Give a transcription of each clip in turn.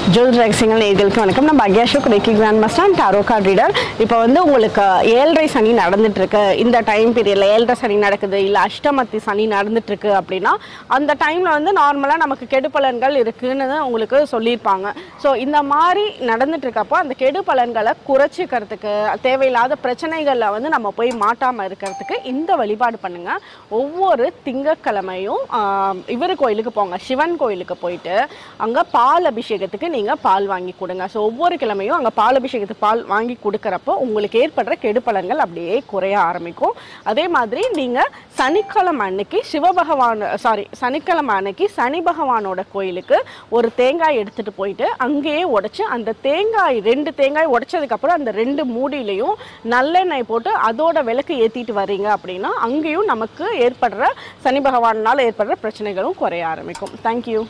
ஜோதி ரகசியங்கள் நேர்களுக்கு வணக்கம் நான் பக்யாஷோக் reiki grand master and tarot card reader இப்போ வந்து உங்களுக்கு ஏழரை சனி நடந்துட்டு இருக்கு இந்த டைம் பீரியட்ல ஏழரை சனி நடக்குது இல்லை அஷ்டமத்தி சனி நடந்துட்டு இருக்கு அப்படின்னா அந்த டைம்ல வந்து நார்மலாக நமக்கு கெடு பலன்கள் இருக்குன்னு உங்களுக்கு சொல்லியிருப்பாங்க ஸோ இந்த மாதிரி நடந்துட்டு இருக்கப்போ அந்த கெடு பலன்களை குறைச்சிக்கிறதுக்கு தேவையில்லாத பிரச்சனைகளில் வந்து நம்ம போய் மாட்டாமல் இருக்கிறதுக்கு இந்த வழிபாடு பண்ணுங்க ஒவ்வொரு திங்கட்கிழமையும் ஆஹ், இவர் கோயிலுக்கு போங்க சிவன் கோயிலுக்கு போயிட்டு அங்கே பால் அபிஷேகத்துக்கு நீங்கள் பால் வாங்கி கொடுங்க ஸோ ஒவ்வொரு கிழமையும் அங்கே பால் அபிஷேகத்துக்கு பால் வாங்கி கொடுக்குறப்போ உங்களுக்கு ஏற்படுற கெடு பலன்கள் அப்படியே குறைய ஆரம்பிக்கும் அதே மாதிரி நீங்கள் சனிக்கிழமை அன்னைக்கு சிவபகவான் சாரி சனிக்கிழமை அன்னைக்கு சனி பகவானோட கோயிலுக்கு ஒரு தேங்காய் எடுத்துட்டு போயிட்டு அங்கேயே உடைச்சு அந்த தேங்காய் ரெண்டு தேங்காய் உடைச்சதுக்கப்புறம் அந்த ரெண்டு மூடியிலையும் நல்லெண்ணெய் போட்டு அதோட விளக்கு ஏற்றிட்டு வர்றீங்க அப்படின்னா அங்கேயும் நமக்கு ஏற்படுற சனி பகவானால் ஏற்படுற பிரச்சனைகளும் குறைய ஆரம்பிக்கும் தேங்க்யூ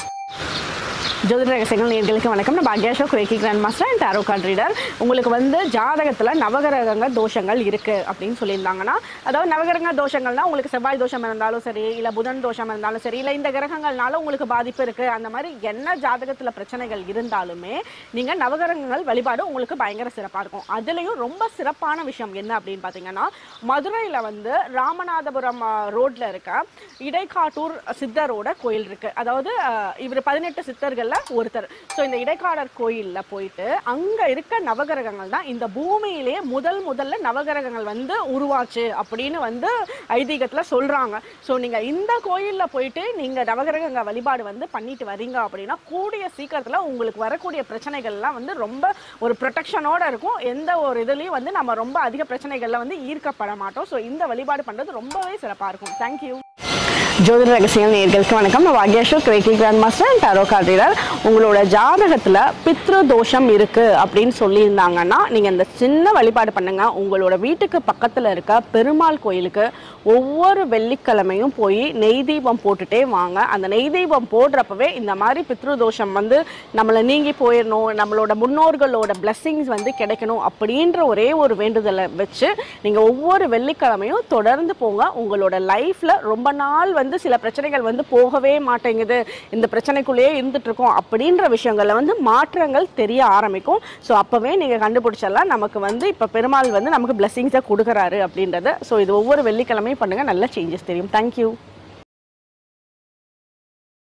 ஜோதிட ரகசியங்கள் நேர்களுக்கு வணக்கம் நான் பாக்யாஷோ குரேக்கி grand master and tarot card reader உங்களுக்கு வந்து ஜாதகத்தில் நவகிரகங்க தோஷங்கள் இருக்குது அப்படின்னு சொல்லியிருந்தாங்கன்னா அதாவது நவகிரக தோஷங்கள்னா உங்களுக்கு செவ்வாய் தோஷம் இருந்தாலும் சரி இல்லை புதன் தோஷம் இருந்தாலும் சரி இல்லை இந்த கிரகங்கள்னால உங்களுக்கு பாதிப்பு இருக்குது அந்த மாதிரி என்ன ஜாதகத்தில் பிரச்சனைகள் இருந்தாலுமே நீங்கள் நவகிரகங்கள் வழிபாடு உங்களுக்கு பயங்கர சிறப்பாக இருக்கும் அதுலேயும் ரொம்ப சிறப்பான விஷயம் என்ன அப்படின்னு பார்த்தீங்கன்னா மதுரையில் வந்து ராமநாதபுரம் ரோட்டில் இருக்க இடைக்காட்டூர் சித்தரோட கோயில் இருக்குது அதாவது இவர் பதினெட்டு சித்தர்களில் ஒருத்தர் ஸோ இந்த இடைக்காடர் கோயிலில் போயிட்டு அங்கே இருக்க நவகிரகங்கள் தான் இந்த பூமியிலேயே முதல் முதல்ல நவகிரகங்கள் வந்து உருவாச்சு அப்படின்னு வந்து ஐதீகத்தில் சொல்கிறாங்க ஸோ நீங்கள் இந்த கோயிலில் போயிட்டு நீங்கள் நவகிரகங்க வழிபாடு வந்து பண்ணிட்டு வரீங்க அப்படின்னா கூடிய சீக்கிரத்தில் உங்களுக்கு வரக்கூடிய பிரச்சனைகள்லாம் வந்து ரொம்ப ஒரு ப்ரொடெக்ஷனோட இருக்கும் எந்த ஒரு இதுலேயும் வந்து நம்ம ரொம்ப அதிக பிரச்சனைகளில் வந்து ஈர்க்கப்பட மாட்டோம் ஸோ இந்த வழிபாடு பண்ணுறது ரொம்பவே சிறப்பாக இருக்கும் தேங்க்யூ ஜோதிட ரகசியம் நேர்களுக்கு வணக்கம் நான் வாகியாஷோ கிரேக்கி grand master and tarot card reader உங்களோட ஜாதகத்தில் பித்ரு தோஷம் இருக்குது அப்படின்னு சொல்லியிருந்தாங்கன்னா நீங்கள் இந்த சின்ன வழிபாடு பண்ணுங்க உங்களோட வீட்டுக்கு பக்கத்தில் இருக்க பெருமாள் கோயிலுக்கு ஒவ்வொரு வெள்ளிக்கிழமையும் போய் நெய் தீபம் போட்டுட்டே வாங்க அந்த நெய் தீபம் போடுறப்பவே இந்த மாதிரி பித்ரு தோஷம் வந்து நம்மளை நீங்கி போயிடணும் நம்மளோட முன்னோர்களோட பிளெஸ்ஸிங்ஸ் வந்து கிடைக்கணும் அப்படின்ற ஒரே ஒரு வேண்டுதலை வச்சு நீங்கள் ஒவ்வொரு வெள்ளிக்கிழமையும் தொடர்ந்து போங்க உங்களோட லைஃப்பில் ரொம்ப நாள் வந்து சில பிரச்சனைகள் வந்து போகவே மாட்டேங்குது இந்த பிரச்சனைக்குள்ளேயே இருந்துட்டு இருக்கோம் அப்படின்ற விஷயங்கள்ல வந்து மாற்றங்கள் தெரிய ஆரம்பிக்கும் ஸோ அப்போவே நீங்கள் கண்டுபிடிச்சலாம் நமக்கு வந்து இப்போ பெருமாள் வந்து நமக்கு பிளெஸ்ஸிங்ஸை கொடுக்குறாரு அப்படின்றத ஸோ இது ஒவ்வொரு வெள்ளிக்கிழமையும் பண்ணுங்கள் நல்ல சேஞ்சஸ் தெரியும் தேங்க்யூ